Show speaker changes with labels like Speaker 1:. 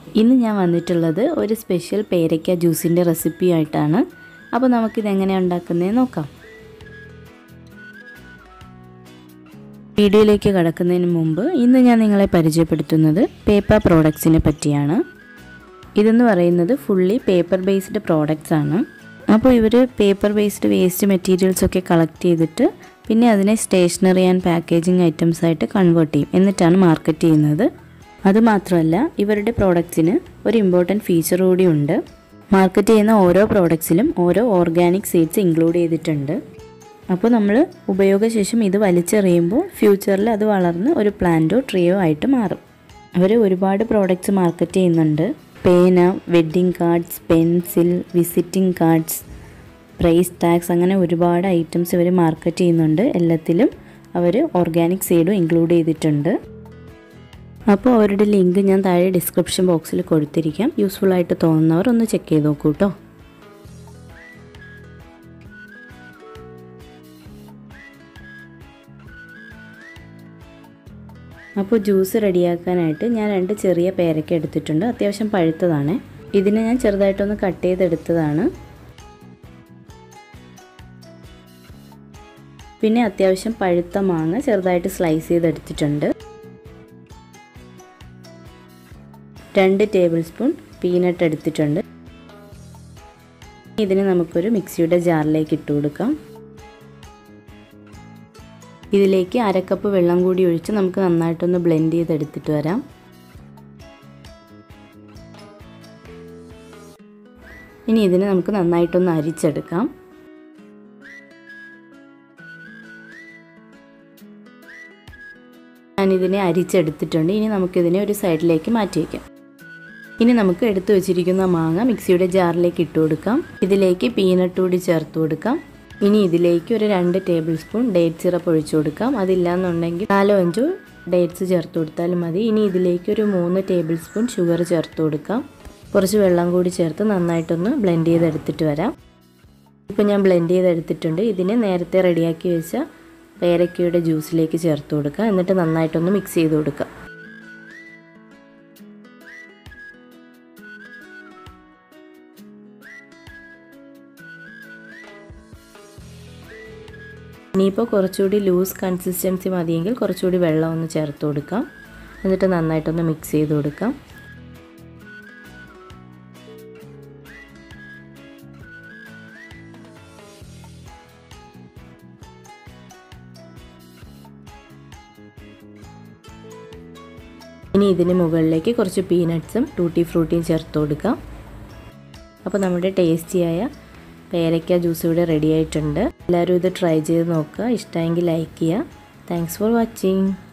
Speaker 1: ഇന്ന് ഞാൻ വന്നിട്ടുള്ളത് ഒരു സ്പെഷ്യൽ പേരയ്ക്ക ജ്യൂസിൻ്റെ റെസിപ്പി ആയിട്ടാണ് അപ്പോൾ നമുക്കിത് എങ്ങനെയാണ് ഉണ്ടാക്കുന്നതെന്ന് നോക്കാം വീഡിയോയിലേക്ക് കടക്കുന്നതിന് മുമ്പ് ഇന്ന് ഞാൻ നിങ്ങളെ പരിചയപ്പെടുത്തുന്നത് പേപ്പർ പ്രോഡക്ട്സിനെ പറ്റിയാണ് ഇതെന്ന് പറയുന്നത് ഫുള്ളി പേപ്പർ ബേസ്ഡ് പ്രോഡക്റ്റ്സ് ആണ് അപ്പോൾ ഇവർ പേപ്പർ ബേസ്ഡ് വേസ്റ്റ് മെറ്റീരിയൽസ് ഒക്കെ കളക്ട് ചെയ്തിട്ട് പിന്നെ അതിനെ സ്റ്റേഷനറി ആൻഡ് പാക്കേജിങ് ഐറ്റംസ് ആയിട്ട് കൺവേർട്ട് ചെയ്യും എന്നിട്ടാണ് മാർക്കറ്റ് ചെയ്യുന്നത് അതുമാത്രമല്ല ഇവരുടെ പ്രോഡക്റ്റ്സിന് ഒരു ഇമ്പോർട്ടൻറ്റ് ഫീച്ചർ കൂടി ഉണ്ട് മാർക്കറ്റ് ചെയ്യുന്ന ഓരോ പ്രോഡക്ട്സിലും ഓരോ ഓർഗാനിക് സീഡ്സ് ഇൻക്ലൂഡ് ചെയ്തിട്ടുണ്ട് അപ്പോൾ നമ്മൾ ഉപയോഗശേഷം ഇത് വലിച്ചെറിയുമ്പോൾ ഫ്യൂച്ചറിൽ അത് വളർന്ന് ഒരു പ്ലാന്റോ ട്രീയോ ആയിട്ട് മാറും അവർ ഒരുപാട് പ്രോഡക്റ്റ്സ് മാർക്കറ്റ് ചെയ്യുന്നുണ്ട് പേന wedding cards pencil visiting cards price tags അങ്ങനെ ഒരുപാട് ഐറ്റംസ് ഇവർ മാർക്കറ്റ് ചെയ്യുന്നുണ്ട് എല്ലാത്തിലും അവർ ഓർഗാനിക് സീഡും ഇൻക്ലൂഡ് ചെയ്തിട്ടുണ്ട് അപ്പോൾ അവരുടെ ലിങ്ക് ഞാൻ താഴെ ഡിസ്ക്രിപ്ഷൻ ബോക്സിൽ കൊടുത്തിരിക്കാം യൂസ്ഫുൾ ആയിട്ട് തോന്നുന്നവർ ഒന്ന് ചെക്ക് ചെയ്ത് നോക്കൂ കേട്ടോ അപ്പോൾ ജ്യൂസ് റെഡിയാക്കാനായിട്ട് ഞാൻ രണ്ട് ചെറിയ പേരയ്ക്ക എടുത്തിട്ടുണ്ട് അത്യാവശ്യം പഴുത്തതാണ് ഇതിനെ ഞാൻ ചെറുതായിട്ടൊന്ന് കട്ട് ചെയ്തെടുത്തതാണ് പിന്നെ അത്യാവശ്യം പഴുത്ത മാങ്ങ ചെറുതായിട്ട് സ്ലൈസ് ചെയ്തെടുത്തിട്ടുണ്ട് രണ്ട് ടേബിൾ സ്പൂൺ പീനട്ട് എടുത്തിട്ടുണ്ട് ഇതിന് നമുക്കൊരു മിക്സിയുടെ ജാറിലേക്ക് ഇട്ട് കൊടുക്കാം ഇതിലേക്ക് അരക്കപ്പ് വെള്ളം കൂടി ഒഴിച്ച് നമുക്ക് നന്നായിട്ടൊന്ന് ബ്ലെൻഡ് ചെയ്തെടുത്തിട്ട് വരാം ഇനി ഇതിനെ നമുക്ക് നന്നായിട്ടൊന്ന് അരിച്ചെടുക്കാം ഞാനിതിനെ അരിച്ചെടുത്തിട്ടുണ്ട് ഇനി നമുക്കിതിനെ ഒരു സൈഡിലേക്ക് മാറ്റി വയ്ക്കാം ഇനി നമുക്ക് എടുത്തു വെച്ചിരിക്കുന്ന മാങ്ങ മിക്സിയുടെ ജാറിലേക്ക് ഇട്ട് കൊടുക്കാം ഇതിലേക്ക് പീനട്ട് കൂടി ചേർത്ത് കൊടുക്കാം ഇനി ഇതിലേക്ക് ഒരു രണ്ട് ടേബിൾ സ്പൂൺ ഡേറ്റ് സിറപ്പ് ഒഴിച്ചു കൊടുക്കാം അതില്ലാന്നുണ്ടെങ്കിൽ നാലോ അഞ്ചോ ഡേറ്റ്സ് ചേർത്ത് കൊടുത്താലും മതി ഇനി ഇതിലേക്ക് ഒരു മൂന്ന് ടേബിൾ സ്പൂൺ ഷുഗർ ചേർത്ത് കൊടുക്കാം കുറച്ച് വെള്ളം കൂടി ചേർത്ത് നന്നായിട്ടൊന്ന് ബ്ലെൻഡ് ചെയ്തെടുത്തിട്ട് വരാം ഇപ്പോൾ ഞാൻ ബ്ലെൻഡ് ചെയ്തെടുത്തിട്ടുണ്ട് ഇതിനെ നേരത്തെ റെഡിയാക്കി വെച്ച പേരയ്ക്കയുടെ ജ്യൂസിലേക്ക് ചേർത്ത് കൊടുക്കുക എന്നിട്ട് നന്നായിട്ടൊന്ന് മിക്സ് ചെയ്ത് കൊടുക്കുക ഇനിയിപ്പോൾ കുറച്ചുകൂടി ലൂസ് കൺസിസ്റ്റൻസി മതിയെങ്കിൽ കുറച്ചുകൂടി വെള്ളം ഒന്ന് ചേർത്ത് കൊടുക്കാം എന്നിട്ട് നന്നായിട്ടൊന്ന് മിക്സ് ചെയ്ത് കൊടുക്കാം ഇനി ഇതിന് മുകളിലേക്ക് കുറച്ച് പീനട്ട്സും ടൂട്ടി ഫ്രൂട്ടിയും ചേർത്ത് കൊടുക്കാം അപ്പോൾ നമ്മുടെ ടേസ്റ്റിയായ പേരയ്ക്ക ജ്യൂസ് ഇവിടെ റെഡി ആയിട്ടുണ്ട് എല്ലാവരും ഇത് ട്രൈ ചെയ്ത് നോക്കുക ഇഷ്ടമെങ്കിൽ ലൈക്ക് ചെയ്യുക താങ്ക്സ് ഫോർ വാച്ചിങ്